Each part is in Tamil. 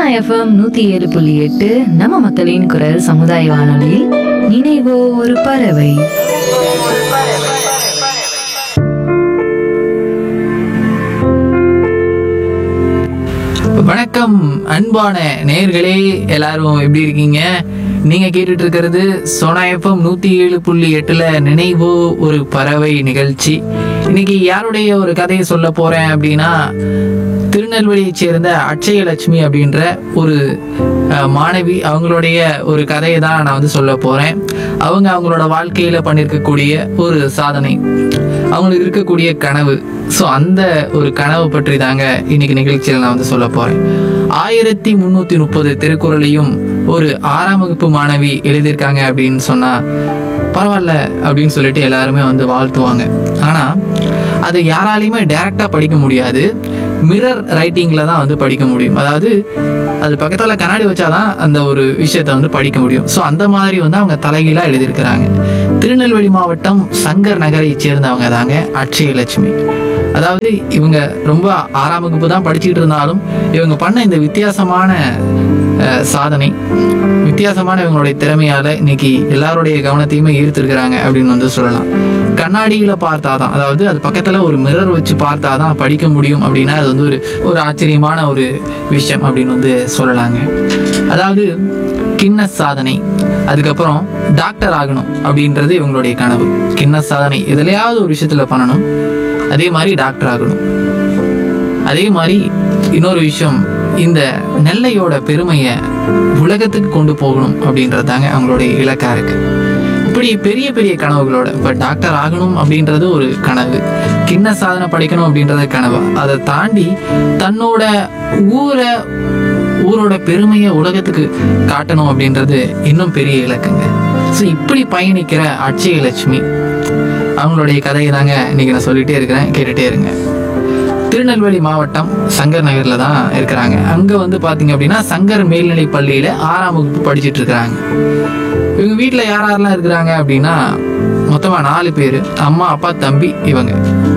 எஃப்எம் நூத்தி ஏழு புள்ளி எட்டு நம்ம மக்களின் குரல் சமுதாய வானொலியில் நினைவோ ஒரு பறவை வணக்கம் அன்பான நேயர்களே எல்லாரும் எப்படி இருக்கீங்க நீங்க கேட்டுட்டு இருக்கிறது சோனா எஃப்எம் நூத்தி ஏழு புள்ளி எட்டுல நினைவோ ஒரு பறவை நிகழ்ச்சி இன்னைக்கு யாருடைய ஒரு கதையை சொல்ல போறேன் அப்படின்னா திருநெல்வேலியைச் சேர்ந்த அட்சயலட்சுமி அப்படின்ற ஒரு அஹ், மாணவி அவங்களுடைய ஒரு கதையை தான் நான் வந்து சொல்ல போறேன் அவங்க அவங்களோட வாழ்க்கையில பண்ணியிருக்கக்கூடிய ஒரு சாதனை அவங்களுக்கு இருக்கக்கூடிய கனவு ஸோ அந்த ஒரு கனவு பற்றி தாங்க இன்னைக்கு நிகழ்ச்சியில் நான் வந்து சொல்ல போறேன் ஆயிரத்தி முந்நூற்றி முப்பது திருக்குறளையும் ஒரு ஆறாம் வகுப்பு மாணவி எழுதியிருக்காங்க அப்படின்னு சொன்னா பரவாயில்ல அப்படின்னு சொல்லிட்டு எல்லாருமே வந்து வாழ்த்துவாங்க ஆனா அதை யாராலையுமே டைரக்டா படிக்க முடியாது மிரர் ரைட்டிங்ல தான் வந்து படிக்க முடியும் அதாவது அது பக்கத்துல கண்ணாடி வச்சாதான் அந்த ஒரு விஷயத்தை வந்து படிக்க முடியும் ஸோ அந்த மாதிரி வந்து அவங்க தலைகீழா எழுதியிருக்கிறாங்க திருநெல்வேலி மாவட்டம் சங்கர் நகரை சேர்ந்தவங்க தாங்க அட்சயலட்சுமி அதாவது இவங்க ரொம்ப ஆறாம் வகுப்பு தான் படிச்சுக்கிட்டு இருந்தாலும் இவங்க பண்ண இந்த வித்தியாசமான அஹ், சாதனை வித்தியாசமான இவங்களுடைய திறமையால இன்னைக்கு எல்லாருடைய கவனத்தையுமே ஈர்த்திருக்கிறாங்க அப்படின்னு வந்து சொல்லலாம் கண்ணாடியில பார்த்தாதான் அதாவது அது பக்கத்துல ஒரு மிரர் வச்சு பார்த்தாதான் படிக்க முடியும் அப்படின்னா அது வந்து ஒரு ஒரு ஆச்சரியமான ஒரு விஷயம் அப்படின்னு வந்து சொல்லலாங்க அதாவது கின்னஸ் சாதனை அதுக்கப்புறம் டாக்டர் ஆகணும் அப்படின்றது இவங்களுடைய கனவு கின்னஸ் சாதனை எதுலையாவது ஒரு விஷயத்துல பண்ணணும் அதே மாதிரி டாக்டர் ஆகணும் அதே மாதிரி இன்னொரு விஷயம் இந்த நெல்லையோட பெருமையை உலகத்துக்கு கொண்டு போகணும் அப்படின்றது தாங்க அவங்களுடைய இலக்கா இருக்கு இப்படி பெரிய பெரிய கனவுகளோட இப்போ டாக்டர் ஆகணும் அப்படின்றது ஒரு கனவு கிண்ண சாதனை படிக்கணும் அப்படின்றது கனவு அதை தாண்டி தன்னோட ஊரை ஊரோட பெருமையை உலகத்துக்கு காட்டணும் அப்படின்றது இன்னும் பெரிய இலக்குங்க ஸோ இப்படி பயணிக்கிற அட்சயலட்சுமி அவங்களுடைய கதையை தாங்க இன்னைக்கு நான் சொல்லிட்டே இருக்கிறேன் கேட்டுட்டே இருங்க திருநெல்வேலி மாவட்டம் சங்கர் நகர்ல தான் இருக்கிறாங்க அங்க வந்து பாத்தீங்க அப்படின்னா சங்கர் மேல்நிலை பள்ளியில ஆறாம் வகுப்பு படிச்சிட்டு இருக்கிறாங்க இவங்க வீட்ல யார் யாரெல்லாம் இருக்கிறாங்க அப்படின்னா மொத்தமா நாலு பேர் அம்மா அப்பா தம்பி இவங்க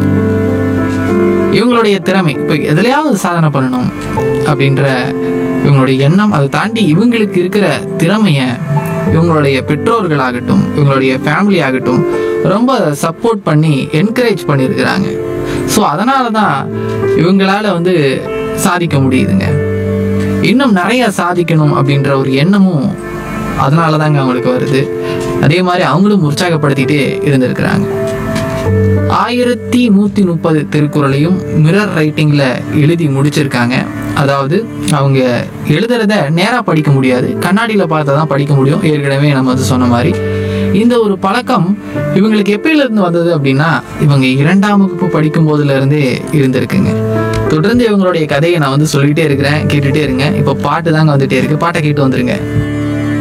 இவங்களுடைய திறமை இப்போ எதுலையாவது சாதனை பண்ணணும் அப்படின்ற இவங்களுடைய எண்ணம் அதை தாண்டி இவங்களுக்கு இருக்கிற திறமைய இவங்களுடைய பெற்றோர்களாகட்டும் இவங்களுடைய ஃபேமிலி ஆகட்டும் ரொம்ப சப்போர்ட் பண்ணி என்கரேஜ் பண்ணியிருக்கிறாங்க ஸோ அதனால தான் இவங்களால வந்து சாதிக்க முடியுதுங்க இன்னும் நிறைய சாதிக்கணும் அப்படின்ற ஒரு எண்ணமும் அதனால தாங்க அவங்களுக்கு வருது அதே மாதிரி அவங்களும் உற்சாகப்படுத்திட்டே இருந்திருக்கிறாங்க ஆயிரத்தி நூத்தி முப்பது திருக்குறளையும் மிரர் ரைட்டிங்ல எழுதி முடிச்சிருக்காங்க அதாவது அவங்க எழுதுறத நேரா படிக்க முடியாது கண்ணாடியில பார்த்தா தான் படிக்க முடியும் ஏற்கனவே நம்ம வந்து சொன்ன மாதிரி இந்த ஒரு பழக்கம் இவங்களுக்கு எப்பயில இருந்து வந்தது அப்படின்னா இவங்க இரண்டாம் வகுப்பு படிக்கும் போதுல இருந்தே இருந்திருக்குங்க தொடர்ந்து இவங்களுடைய கதையை நான் வந்து சொல்லிட்டே இருக்கிறேன் கேட்டுட்டே இருங்க இப்போ பாட்டு தாங்க வந்துட்டே இருக்கு பாட்டை கேட்டு வந்துருங்க